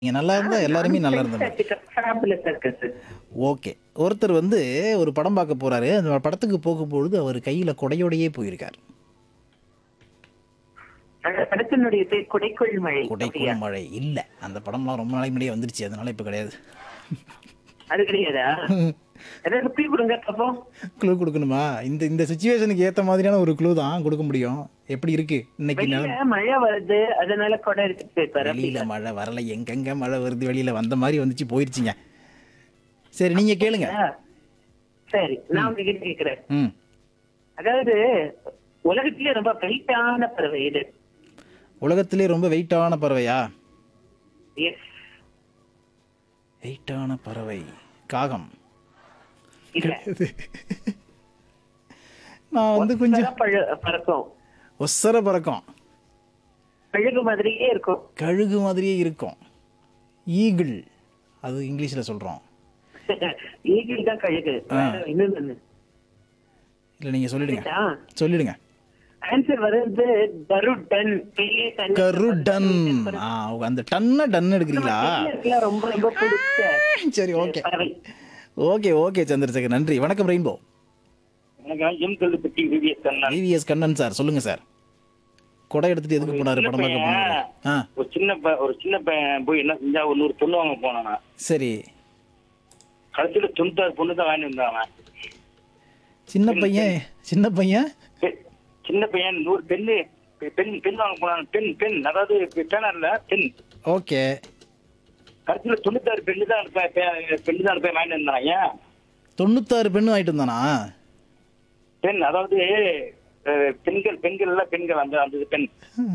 நீங்க நல்லா இருந்தா எல்லாருமே நல்லா இருந்த மாதிரி ஃபேபுலஸ் சர்க்கஸ் ஓகே ஒருத்தர் வந்து ஒரு படம் பார்க்க போறாரு அந்த படத்துக்கு போகும்பொழுது அவர் கையில கொடையோடையே போயிருக்கார் அந்த படத்தினுடைய பேர் குடைக்குள் மழை அப்படியா? கொடைக்குள் மழை இல்ல அந்த படம்லாம் ரொம்ப நாளைக்கு முன்னாடியே வந்துருச்சு அதனால இப்ப கிடையாது அது கிடையாதா ஏதாவது ரிப்பீ கொடுங்க பாப்போம் க்ளூ கொடுக்கணுமா இந்த இந்த சுச்சுவேஷனுக்கு ஏத்த மாதிரியான ஒரு க்ளூ தான் கொடுக்க முடியும் எப்படி இருக்கு இன்னைக்கு நிலம் வெளியில மழை வருது அதனால கொடை எடுத்துட்டு போயிருப்பாரு வெளியில மழை வரல எங்கெங்க மழை வருது வெளியில வந்த மாதிரி வந்துச்சு போயிருச்சுங்க சரி நீங்க கேளுங்க அப்படியா? சரி நான் உங்ககிட்ட கேக்குறேன் ம் அதாவது உலகத்திலே ரொம்ப வெயிட்டான பறவை இது உலகத்திலே ரொம்ப வெயிட்டான பறவையா எஸ் வெயிட்டான பறவை காகம் இல்ல நான் வந்து கொஞ்சம் பழ- பறக்கும் ஒசர பறக்கும் கழுகு மாதிரியே இருக்கும் கழுகு மாதிரியே இருக்கும் ஈகிள் அது இங்கிலீஷ்ல சொல்றோம் ஈகிள் தான் கழுகு இன்னொன்னு இல்ல நீங்க சொல்லிடுங்க சொல்லிடுங்க ஆன்சர் வருது கருடன் பெரிய தண்ணி கருடன் ஆ, அந்த டன்ன டன் எடுக்கிறீங்களா பெரியவர்களுக்கு ரொம்ப ரொம்ப பிடிச்ச சரி ஓகே பறவை ஓகே ஓகே சந்திரசேகர் நன்றி வணக்கம் ரெயின்போ வணக்கம் எம் கல்லுப்பட்டி விவிஎஸ் கண்ணன் விவிஎஸ் கண்ணன் சார் சொல்லுங்க சார் கொடை எடுத்துட்டு எதுக்கு போனாரு படம் பார்க்க போனாரு ஆ ஒரு சின்ன ப- ஒரு சின்ன பையன் போய் என்ன செஞ்சா ஒரு நூறு பொண்ணு வாங்க போனானா சரி கடைசியில தொண்ணூத்தாறு பொண்ணு தான் வாங்கி வந்தாங்க சின்ன பையன் சின்ன பையன் பெ- சின்ன பையன் நூறு பெண்ணு பெ- பெண் பெண் வாங்க போனாங்க பெண் பெண் அதாவது பேனர்ல பெண் ஓகே கடைசியில தொண்ணூத்தாறு பெண்ணு தான் அனுப்ப பெ- பெண்ணு தான் அனுப்ப வாங்கி வந்தாங்க ஏன் தொண்ணூத்தாறு பெண்ணு ஆயிட்டு இருந்தானா பெண் அதாவது அஹ், பெண்கள் பெண்கள் எல்லாம் பெண்கள் அந்த அந்த இது பெண்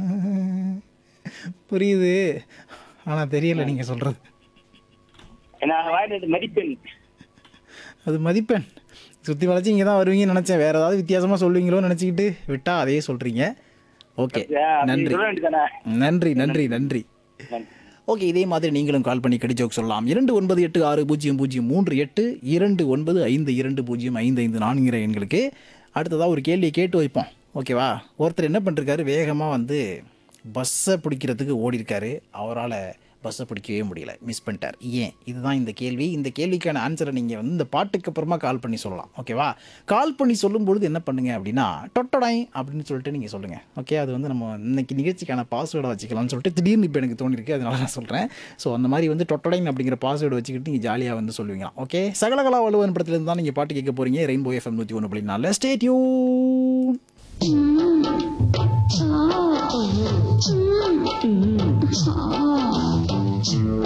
புரியுது ஆனா தெரியல நீங்க சொல்றது நான் வாங்கினது மதிப்பெண் அது மதிப்பெண் சுத்தி வளைச்சு இங்க தான் வருவீங்கன்னு நினைச்சேன் வேற ஏதாவது வித்தியாசமா சொல்லுவீங்களோன்னு நினைச்சுக்கிட்டு விட்டா அதையே சொல்றீங்க ஓகே அப்படி நன்றி சொல்ல வேண்டியதானே நன்றி நன்றி நன்றி நன்றி. ஓகே இதே மாதிரி நீங்களும் கால் பண்ணி கடி ஜோக் சொல்லலாம் இரண்டு ஒன்பது எட்டு ஆறு பூஜ்ஜியம் பூஜ்ஜியம் மூன்று எட்டு இரண்டு ஒன்பது ஐந்து இரண்டு பூஜ்ஜியம் ஐந்து ஐந்து நான்கிற எண்களுக்கு அடுத்ததாக ஒரு கேள்வியை கேட்டு வைப்போம் ஓகேவா ஒருத்தர் என்ன பண்ணிருக்காரு வேகமாக வந்து பஸ்ஸை பிடிக்கிறதுக்கு ஓடி இருக்காரு அவரால் பஸ்ஸை பிடிக்கவே முடியல மிஸ் பண்ணிட்டார் ஏன் இதுதான் இந்த கேள்வி இந்த கேள்விக்கான ஆன்சரை நீங்கள் வந்து இந்த பாட்டுக்கு அப்புறமா கால் பண்ணி சொல்லலாம் ஓகேவா கால் பண்ணி சொல்லும்பொழுது என்ன பண்ணுங்க அப்படின்னா டொட்டடாய் அப்படின்னு சொல்லிட்டு நீங்கள் சொல்லுங்கள் ஓகே அது வந்து நம்ம இன்னைக்கு நிகழ்ச்சிக்கான பாஸ்வேர்டை வச்சுக்கலாம்னு சொல்லிட்டு திடீர்னு இப்போ எனக்கு தோணிருக்கு அதனால நான் சொல்கிறேன் ஸோ அந்த மாதிரி வந்து டொட்டடைன் அப்படிங்கிற பாஸ்வேர்டு வச்சுக்கிட்டு நீங்கள் ஜாலியாக வந்து சொல்லுவீங்க ஓகே சகலகலா வலுவன் படத்துலேருந்து தான் நீங்கள் பாட்டு கேட்க போகிறீங்க ரெயின்போ எஃப்எம் நூற்றி ஒன்று புள்ளி நாலு ஸ்டேட்யூ Ah.